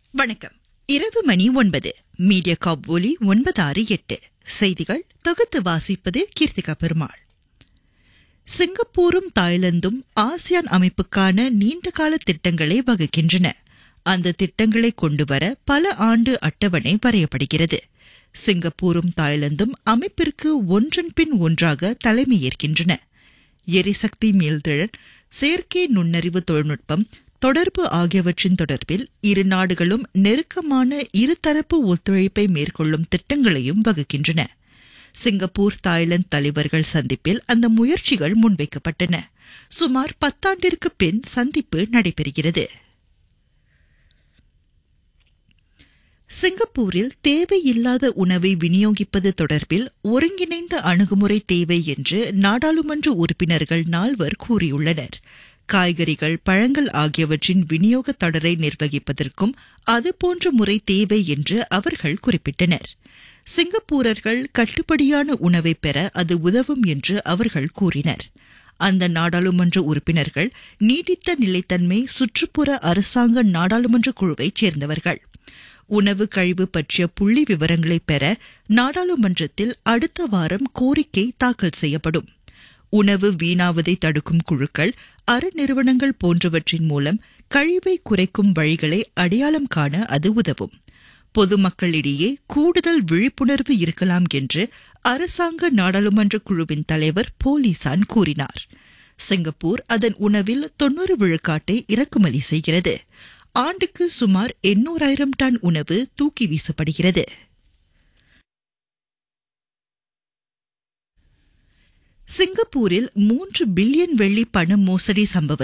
வணக்கம் இரவு மணி ஒன்பது மீடியா காப் ஒலி ஒன்பது ஆறு எட்டு செய்திகள் தொகுத்து வாசிப்பது கீர்த்திகா பெருமாள் சிங்கப்பூரும் தாய்லாந்தும் ஆசியான் அமைப்புக்கான நீண்டகால திட்டங்களை வகுக்கின்றன அந்த திட்டங்களை கொண்டுவர பல ஆண்டு அட்டவணை வரையப்படுகிறது சிங்கப்பூரும் தாய்லாந்தும் அமைப்பிற்கு ஒன்றன் பின் ஒன்றாக தலைமையேற்கின்றன எரிசக்தி மீள்திறன் செயற்கை நுண்ணறிவு தொழில்நுட்பம் தொடர்பு ஆகியவற்றின் தொடர்பில் இரு நாடுகளும் நெருக்கமான இருதரப்பு ஒத்துழைப்பை மேற்கொள்ளும் திட்டங்களையும் வகுக்கின்றன சிங்கப்பூர் தாய்லாந்து தலைவர்கள் சந்திப்பில் அந்த முயற்சிகள் முன்வைக்கப்பட்டன சுமார் பத்தாண்டிற்கு பின் சந்திப்பு நடைபெறுகிறது சிங்கப்பூரில் தேவையில்லாத உணவை விநியோகிப்பது தொடர்பில் ஒருங்கிணைந்த அணுகுமுறை தேவை என்று நாடாளுமன்ற உறுப்பினர்கள் நால்வர் கூறியுள்ளனர் காய்கறிகள் பழங்கள் ஆகியவற்றின் விநியோக தொடரை நிர்வகிப்பதற்கும் அதுபோன்ற முறை தேவை என்று அவர்கள் குறிப்பிட்டனர் சிங்கப்பூரர்கள் கட்டுப்படியான உணவை பெற அது உதவும் என்று அவர்கள் கூறினர் அந்த நாடாளுமன்ற உறுப்பினர்கள் நீடித்த நிலைத்தன்மை சுற்றுப்புற அரசாங்க நாடாளுமன்ற குழுவைச் சேர்ந்தவர்கள் உணவு கழிவு பற்றிய புள்ளி விவரங்களை பெற நாடாளுமன்றத்தில் அடுத்த வாரம் கோரிக்கை தாக்கல் செய்யப்படும் உணவு வீணாவதை தடுக்கும் குழுக்கள் அறநிறுவனங்கள் போன்றவற்றின் மூலம் கழிவை குறைக்கும் வழிகளை அடையாளம் காண அது உதவும் பொதுமக்களிடையே கூடுதல் விழிப்புணர்வு இருக்கலாம் என்று அரசாங்க நாடாளுமன்ற குழுவின் தலைவர் போலீசான் கூறினார் சிங்கப்பூர் அதன் உணவில் தொன்னூறு விழுக்காட்டை இறக்குமதி செய்கிறது ஆண்டுக்கு சுமார் எண்ணூறாயிரம் டன் உணவு தூக்கி வீசப்படுகிறது சிங்கப்பூரில் மூன்று பில்லியன் வெள்ளி பண மோசடி சம்பவம்